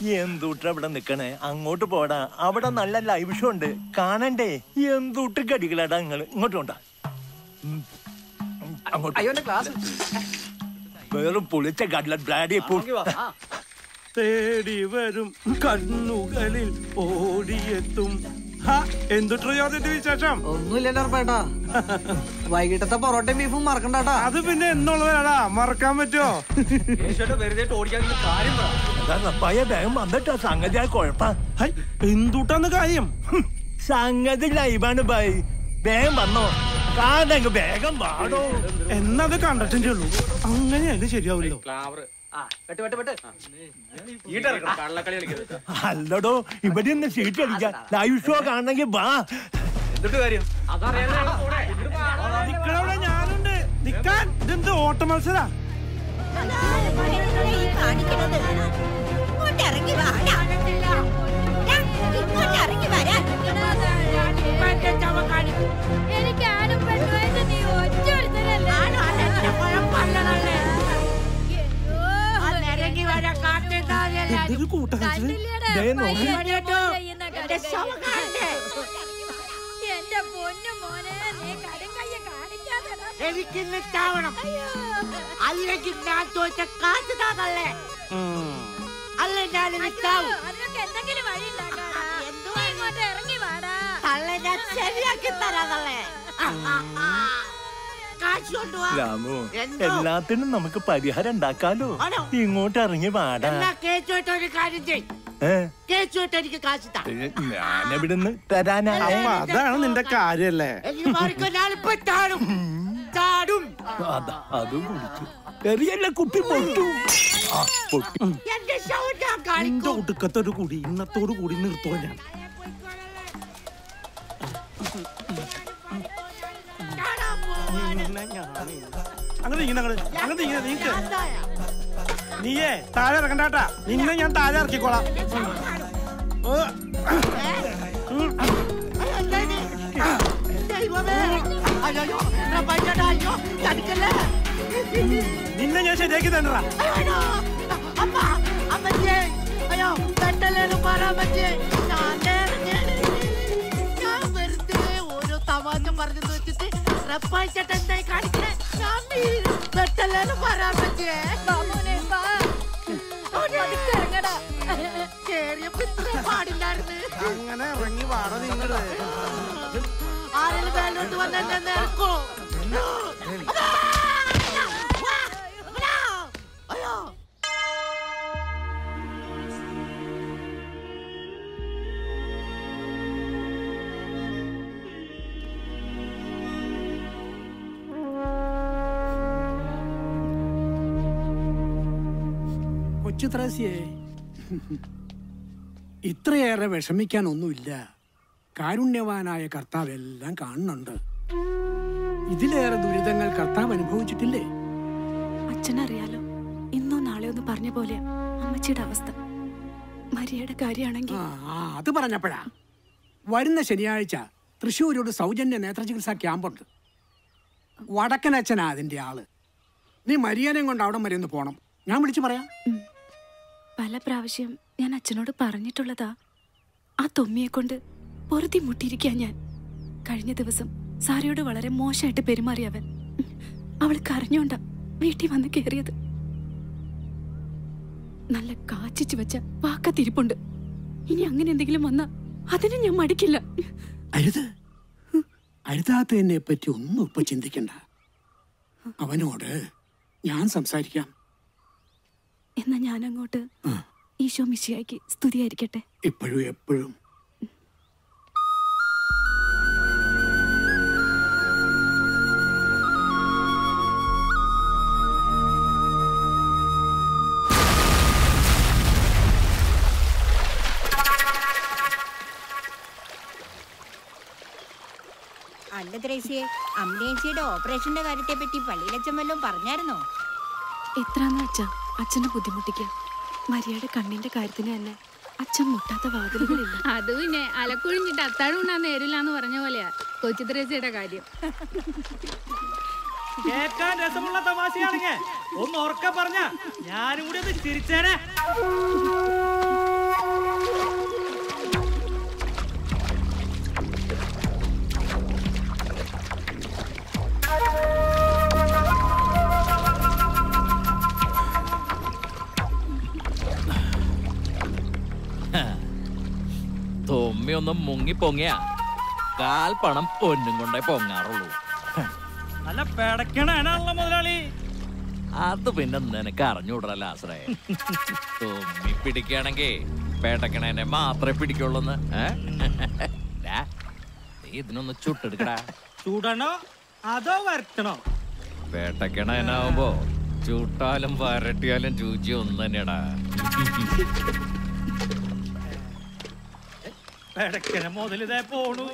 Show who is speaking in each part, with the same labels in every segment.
Speaker 1: എന്തൂട്ട് അവിടെ നിക്കണേ അങ്ങോട്ട് പോടാ അവിടെ നല്ല ലൈവ് ഷോ ഉണ്ട് കാണണ്ടേ എന്തൂട്ട് കടികളാടാ നിങ്ങള് ഇങ്ങോട്ട് കൊണ്ടാ ഉം. ഉം, അങ്ങോട്ട്
Speaker 2: അയ്യോ എന്റെ ക്ലാസ്
Speaker 1: വെറും പുളിച്ച കടല ബ്ലാഡി
Speaker 3: തേടി വരും കണ്ണുകളിൽ ഓടിയെത്തും ഹാ, എന്തുട്രോ യാതൊരു വിശേഷം
Speaker 2: ഒന്നുമില്ലല്ലോ ഉറപ്പേട്ടാ വൈകിട്ടത്തെ പൊറോട്ടയും ബീഫും മറക്കണ്ടാട്ടാ
Speaker 3: അത് പിന്നെ എന്നുള്ളതാടാ മറക്കാൻ പറ്റുമോ
Speaker 2: വെറുതെ ഓടിക്കാൻ കാര്യം
Speaker 1: പയ വേഗം വന്നിട്ടാ സംഗതി ആ കുഴപ്പ
Speaker 3: ഹൈ, എന്തുട്ടാന്ന് കാര്യം ഹും,
Speaker 1: സംഗതി ലൈവാണ് ബൈ വേഗം വന്നോ കാതെങ്ക് വേഗം വാടോ
Speaker 3: എന്നത് കണ്ടിട്ടേ ഉള്ളൂ അങ്ങനെയല്ല ശരിയാവില്ലോ
Speaker 1: അല്ലടോ ഇവിടെ നിന്ന് സീറ്റ് അടിക്കാം ലൈവ് ഷോ കാണണമെങ്കിൽ വാ
Speaker 3: നിക്കണവിടെ ഞാനുണ്ട് നിക്കാൻ ഇതെന്ത് ഓട്ട മത്സര
Speaker 4: ഈ കാണിക്കണത് ഇങ്ങോട്ട് ഇറങ്ങി വാടാ ഇങ്ങോട്ട് ഇറങ്ങി വരാൻ
Speaker 5: എനിക്ക് ആരും പെണ്ണുമായിട്ട് നീ ഒറ്റ ഒരുത്തനല്ലേ
Speaker 3: എന്തൊരു കൂട്ടകച്ചില്
Speaker 1: ദേ നോക്ക്.
Speaker 5: എന്റെ പൊന്നു മോനെ നീ കടുങ്കയ്യ കാണിക്കാതെടാ.
Speaker 4: എനിക്കിന്ന് ചാവണം അതിലേക്ക് ഞാൻ തോറ്റ കാറ്റ് താതല്ലേ അല്ല ഞാനിന്ന്
Speaker 5: അയ്യോ,
Speaker 4: ചാവും
Speaker 5: അതിനൊക്കെ എന്തെങ്കിലും വഴി ഉണ്ടാക്കാടാ. നീ ഇങ്ങോട്ട് ഇറങ്ങി വാടാ
Speaker 4: തള്ളെ ഞാൻ ശരിയാക്കി തരാതല്ലേ കാശ് കൊണ്ടുവാ
Speaker 1: രാമു
Speaker 4: എന്തോ?
Speaker 1: എല്ലാത്തിനും നമുക്ക് പരിഹാരം ഉണ്ടാക്കാലോ
Speaker 4: ആണോ?
Speaker 1: ഇങ്ങോട്ട് ഇറങ്ങി വാടാ
Speaker 4: എന്നാ കേച്ചുമായിട്ട് ഒരു കാര്യം ചെയ്
Speaker 1: ഏ
Speaker 4: കേച്ചുമായിട്ട് എനിക്ക് കാശ് താ
Speaker 1: ഞാനെവിടുന്ന് തരാനാ
Speaker 3: അപ്പൊ അതാണ് നിന്റെ കാര്യല്ലേ
Speaker 4: എനിക്ക് മാറിക്കോ ഞാനിപ്പോ ചാടും ചാടും
Speaker 1: അതാ അതും കുടിച്ചു എറിയല്ല കുപ്പി പൊട്ടു ആ, പൊട്ടി
Speaker 4: എന്റെ ഷോ ഞാൻ
Speaker 3: നിന്റെ
Speaker 4: കാണിക്കും
Speaker 3: ഒടുക്കത്തൊരു കൂടി ഇന്നത്തോടു കൂടി നിർത്തോ ഞാൻ
Speaker 4: ചാടാൻ പോവാണ്.
Speaker 3: അങ്ങനെ ഇങ്ങനെ അങ്ങനെ അങ്ങനെ ഇങ്ങനെ നീക്ക്
Speaker 4: അതായ.
Speaker 3: നീയേ താഴെ ഇറക്കണ്ടാട്ടാ നിന്നെ ഞാൻ താഴെ ഇറക്കിക്കോളാം ഓ,
Speaker 4: അയ്യോ, എന്താ ഇത്? ദൈവമേ. അയ്യോ, അയ്യോ, റബ്ബായിച്ചേട്ടാ, അയ്യോ, ചതിക്കല്ലേ.
Speaker 3: നിന്നെ ഞാൻ ശരിയാക്കി തന്നെടാ
Speaker 4: അയ്യോ, അമ്മ, അമ്മച്ചിയെ. അയ്യോ, പെട്ടല്ലേന്ന് പറ അമ്മച്ചിയെ. ഞാൻ നേരത്തെ ഞാൻ വെറുതെ ഓരോ തമാശ പറഞ്ഞു വെച്ചിട്ട് റബ്ബായിച്ചേട്ടൻ എന്തായി കാണിക്കണേ? ഞാൻ വീഴും. പെട്ടല്ലേന്ന് പറ അമ്മച്ചിയെ.
Speaker 5: വാ മോനെ, വാ. പതുക്കെ ഇറങ്ങടാ.
Speaker 4: കേറിയപ്പോ ഇത്രയും പാടില്ലായിരുന്നു
Speaker 3: അങ്ങനെ ഇറങ്ങി വാട നിങ്ങള്
Speaker 4: ആരെങ്കിലും മേലോട്ട് വന്നെന്നെ നേർക്കോ അയ്യോ
Speaker 6: കൊച്ചു ത്രേസ്യേ ഇത്രയേറെ വിഷമിക്കാനൊന്നുമില്ല കാരുണ്യവാനായ കർത്താവ് എല്ലാം കാണുന്നുണ്ട് ഇതിലേറെ ദുരിതങ്ങൾ കർത്താവ് അനുഭവിച്ചിട്ടില്ലേ
Speaker 7: അച്ഛനറിയാലോ ഇന്നോ നാളെയോ ഒന്ന് പറഞ്ഞ പോലെ അമ്മച്ചിയുടെ അവസ്ഥ മരിയയുടെ കാര്യമാണെങ്കിൽ
Speaker 6: ആ ആ, അത് പറഞ്ഞപ്പോഴാ വരുന്ന ശനിയാഴ്ച തൃശ്ശൂരോട് സൗജന്യ നേത്രചികിത്സാ ക്യാമ്പുണ്ട് വടക്കനച്ഛനാ അതിന്റെ ആള് നീ മരിയനെയും കൊണ്ട് അവിടം വരെ ഒന്ന് പോണം ഞാൻ വിളിച്ചു പറയാം
Speaker 7: പല പ്രാവശ്യം ഞാൻ അച്ഛനോട് പറഞ്ഞിട്ടുള്ളതാ ആ തൊമ്മിയെ കൊണ്ട് പൊറുതി മുട്ടിയിരിക്കാൻ ഞാൻ കഴിഞ്ഞ ദിവസം സാരയോട് വളരെ മോശമായിട്ട് പെരുമാറിയവൻ അവൾ കരഞ്ഞോണ്ട വീട്ടിൽ വന്ന് കയറിയത് നല്ല കാച്ചിച്ചു വെച്ച വാക്കത്തിരിപ്പുണ്ട് ഇനി അങ്ങനെ എന്തെങ്കിലും വന്നാ അതിന് ഞാൻ മടിക്കില്ല
Speaker 6: അരുത് അരുതാത്തതിനെ പറ്റി ഒന്നും ഇപ്പൊ ചിന്തിക്കണ്ട അവനോട് ഞാൻ സംസാരിക്കാം
Speaker 7: എന്നാ ഞാൻ അങ്ങോട്ട് ഈശോ മിശിയാക്കി സ്തുതിയായിരിക്കട്ടെ
Speaker 6: ഇപ്പോഴും എപ്പോഴും
Speaker 4: അല്ല ത്രേസ്യേ അമ്മേച്ചിയുടെ ഓപ്പറേഷന്റെ കാര്യത്തെ പറ്റി പള്ളിയിലച്ചൻ വല്ലതും പറഞ്ഞായിരുന്നോ
Speaker 7: എത്രാന്ന് വെച്ചാ അച്ഛനെ ബുദ്ധിമുട്ടിക്കുക മരിയയുടെ കണ്ണിന്റെ കാര്യത്തിന് തന്നെ അച്ഛൻ മുട്ടാത്ത വാതിലുകളില്ല
Speaker 8: അത് പിന്നെ അലക്കൊഴിഞ്ഞിട്ട് അത്താഴം ഉണ്ണാൻ നേരില്ല എന്ന് പറഞ്ഞ പോലെയാ കൊച്ചു ത്രേസ്യയുടെ കാര്യം
Speaker 9: കേൾക്കാൻ രസമുള്ള തമാശയാണെങ്കിൽ ഒന്ന് ഉറക്കെ പറഞ്ഞ ഞാനും കൂടി ഒന്ന് ചിരിച്ചേനെ ഒന്ന് മുങ്ങി പൊങ്ങിയ കാൽ പണം പൊന്നും കൊണ്ടേ പൊങ്ങാറുള്ളൂ
Speaker 3: നല്ല പേടക്കണാണല്ലോ മുതലാളി
Speaker 9: അത് പിന്നെ നിനക്ക് അറിഞ്ഞൂടല്ല ആശ്രയ തുമ്മി പിടിക്കുകയാണെങ്കി പേട്ടക്കണേനെ മാത്രമേ പിടിക്കുള്ളൂന്ന് ഏ? ദാ, നീ ഇതിനൊന്ന് ചുട്ടെടുക്കടാ
Speaker 3: ചൂടണോ അതോ വരട്ടണോ
Speaker 9: പേട്ടക്കണേനാവുമ്പോ ചുട്ടാലും വരട്ടിയാലും രുചി ഒന്ന് തന്നെയാടാ
Speaker 3: പേടക്കന മുതലിതേ പോണു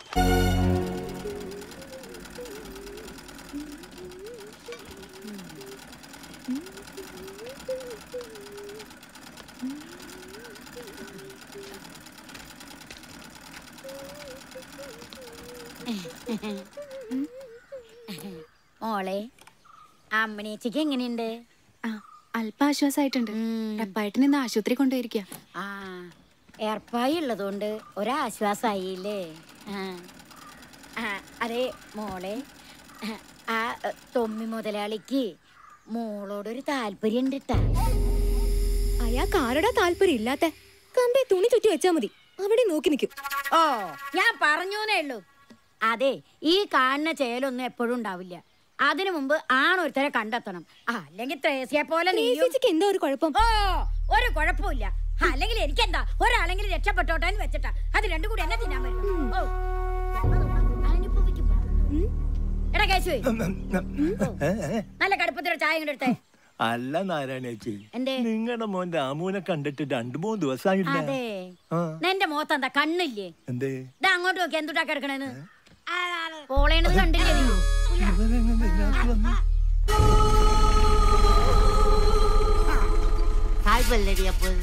Speaker 5: മോളെ അമ്മണേച്ചിക്ക് എങ്ങനെയുണ്ട്
Speaker 7: ആ അല്പ ആശ്വാസമായിട്ടുണ്ട് റപ്പായിട്ടിന് ഇന്ന് ആശുപത്രി കൊണ്ടുപോയിരിക്കുക
Speaker 5: ആ ഏർപ്പായി ഉള്ളതുകൊണ്ട് ഒരാശ്വാസായില്ലേ ആ. ആ, അതെ മോളെ ആ തൊമ്മി മുതലാളിക്ക് മോളോടൊരു താല്പര്യം ഉണ്ട് ട്ടാ.
Speaker 10: അയാൾക്ക് ആരുടെ താല്പര്യം ഇല്ലാത്ത കമ്പേ തുണി ചുറ്റി വെച്ചാ മതി അവിടെ നോക്കി നിൽക്കും
Speaker 5: ഓ ഞാൻ പറഞ്ഞൂന്നേ ഉള്ളൂ അതെ ഈ കാണുന്ന ചേലൊന്നും എപ്പോഴും ഉണ്ടാവില്ല അതിനു മുമ്പ് ആണൊരുത്തരെ കണ്ടെത്തണം ആ, അല്ലെങ്കിൽ ത്രേസ്യെ പോലെ നീയും
Speaker 10: ചേച്ചിക്ക് എന്താ ഒരു കുഴപ്പം
Speaker 5: ഓ ഒരു കുഴപ്പമില്ല അല്ലെങ്കിൽ എനിക്കെന്താ ഒരാളെങ്കിലും രക്ഷപ്പെട്ടോട്ടെ എന്ന് വെച്ചിട്ടാ അത് രണ്ടും കൂടി എന്നെ തിന്നാൻ പറ്റും ഓ അനുഭവിക്കും എടാ കേശുവേ
Speaker 1: ഏ, ഏ.
Speaker 5: നല്ല കടുപ്പത്തിലൊരു ചായ ഇങ്ങോട്ട് എടുത്തേ
Speaker 1: അല്ല നാരായണേച്ചി
Speaker 5: എന്തേ
Speaker 1: നിങ്ങളുടെ മോൻ രാമുവിനെ കണ്ടിട്ട് രണ്ടു മൂന്ന് ദിവസമായില്ല
Speaker 5: അതെ
Speaker 1: ആ
Speaker 5: നിന്റെ മുഖത്ത് എന്താ കണ്ണില്ലേ
Speaker 1: എന്തേ
Speaker 5: ഇതാ അങ്ങോട്ട് നോക്കി എന്തുട്ടാ കിടക്കണേന്ന് പോളേണത് കണ്ടില്ലേ നീ
Speaker 1: ഇവനെങ്ങനെ ഇതിനകത്ത് വന്നു?
Speaker 4: സായിപ്പല്ലേടി അപ്പോൾ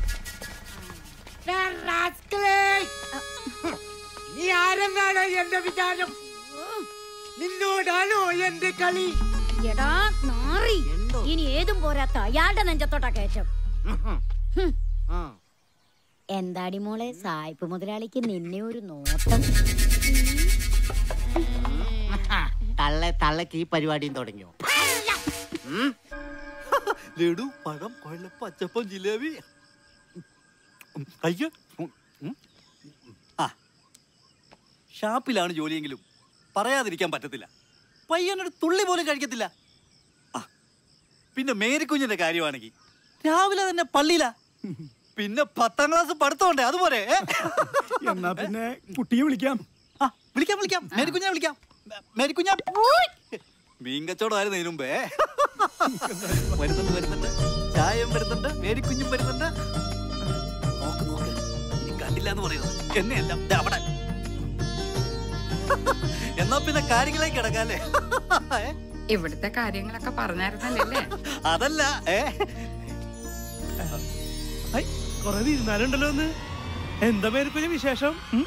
Speaker 4: നീ ആരെന്നാണ് എന്റെ വിചാരം നിന്നോടാണോ എന്റെ കളി
Speaker 5: എടാ നാറി ഇനി ഏതും പോരാത്ത അയാളുടെ നെഞ്ചത്തോട്ടാ കയറ്റം ഹും. എന്താടി മോളെ സായിപ്പ് മുതലാളിക്ക് നിന്നെ ഒരു നോട്ടം
Speaker 4: തള്ള തള്ളക്ക് ഈ പരിപാടിയും തുടങ്ങിയോ ഉം. ലഡു പഴം കൊഴലപ്പം അച്ചപ്പം ജിലേബി അയ്യോ ഉം. ആ ഷാപ്പിലാണ് ജോലിയെങ്കിലും പറയാതിരിക്കാൻ പറ്റത്തില്ല പയ്യനൊരു തുള്ളി പോലും കഴിക്കത്തില്ല ആ പിന്നെ മേരിക്കുഞ്ഞിന്റെ കാര്യമാണെങ്കിൽ രാവിലെ തന്നെ പള്ളിയിലാ പിന്നെ പത്താം ക്ലാസ് പഠിത്തമുണ്ടേ അതുപോലെ ഏ?
Speaker 3: എന്നാ പിന്നെ കുട്ടിയെ വിളിക്കാം
Speaker 4: ആ വിളിക്കാം വിളിക്കാം മേരിക്കുഞ്ഞെ വിളിക്കാം മേ- മേരിക്കുഞ്ഞ മീൻ കച്ചവടമായിരുന്നു ഇതിനു മുമ്പേ വരുന്നുണ്ട് വരുന്നുണ്ട് ചായയും വരുന്നുണ്ട് മേരിക്കുഞ്ഞും വരുന്നുണ്ട് നോക്ക് നോക്ക് ഇനി കണ്ടില്ല എന്ന് പറയുന്നത് എന്നെയല്ല ദേ അവിടെ എന്നാ പിന്നെ കാര്യങ്ങളിലേക്ക് കിടക്കാല്ലേ ഏ?
Speaker 11: ഇവിടുത്തെ കാര്യങ്ങളൊക്കെ പറഞ്ഞായിരുന്നല്ലേ
Speaker 4: അതല്ല ഏ
Speaker 3: കൊറേ തീരുമാനമുണ്ടല്ലോ ഒന്ന് എന്താ പേര് വിശേഷം ഉം?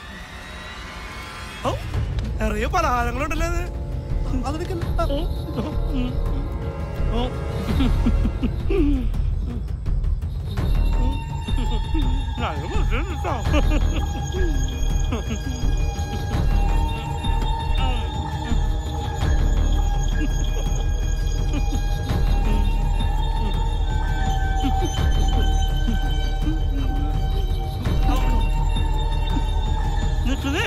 Speaker 3: ഔ, നിറയെ പലഹാരങ്ങളുണ്ടല്ലോ അത് ഉം. ഓ. നല്ല മധുരമുണ്ട് ട്ടോ. നിൽക്കുന്നേ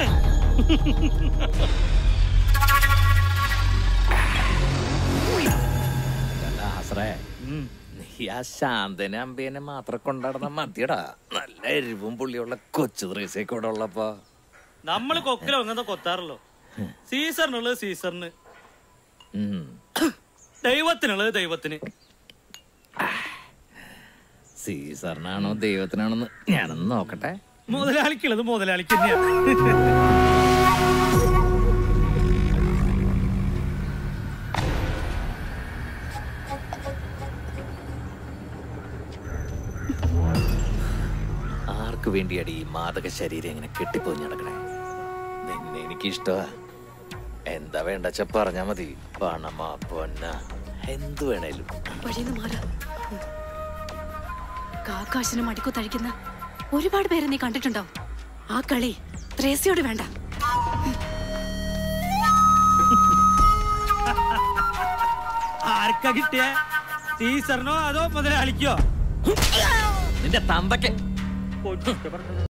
Speaker 9: ആശ്രയ നീ ആ ശാന്തനെ അമ്പേനെ മാത്രം കൊണ്ടാടുന്ന മതിയടാ നല്ല എരിവും പുള്ളിയുള്ള കൊച്ചു ത്രേസേ കൂടെ ഉള്ളപ്പോ
Speaker 3: നമ്മള് കൊക്കിലോ അങ്ങനത്തെ കൊത്താറല്ലോ സീസറിനുള്ളത് സീസറിന്
Speaker 9: ഉം.
Speaker 3: ദൈവത്തിനുള്ളത് ദൈവത്തിന്
Speaker 9: സീസറിനാണോ ദൈവത്തിനാണോന്ന് ഞാനൊന്ന് നോക്കട്ടെ
Speaker 3: മുതലാളിക്കുള്ളത് മുതലാളിക്ക് തന്നെയാണ്
Speaker 9: ആർക്ക് വേണ്ടിയാടി ഈ മാതക ശരീരം ഇങ്ങനെ കെട്ടിപ്പോയി നടക്കണേ നിന്നെ എനിക്ക് ഇഷ്ടമാ എന്താ വേണ്ടച്ച പറഞ്ഞാ മതി പണമാ പൊന്ന എന്തു വേണേലും
Speaker 7: വഴിന്ന് മാറാ കാക്കാശിന് മടിക്കു തഴിക്കുന്ന ഒരുപാട് പേരെ നീ കണ്ടിട്ടുണ്ടോ ആ കളി ത്രേസ്യോട് വേണ്ട
Speaker 3: ആർക്കാ കിട്ടിയ സീസറിനോ അതോ മുതലാളിക്കോ
Speaker 9: നിന്റെ തന്തയ്ക്ക്
Speaker 3: കൊച്ചു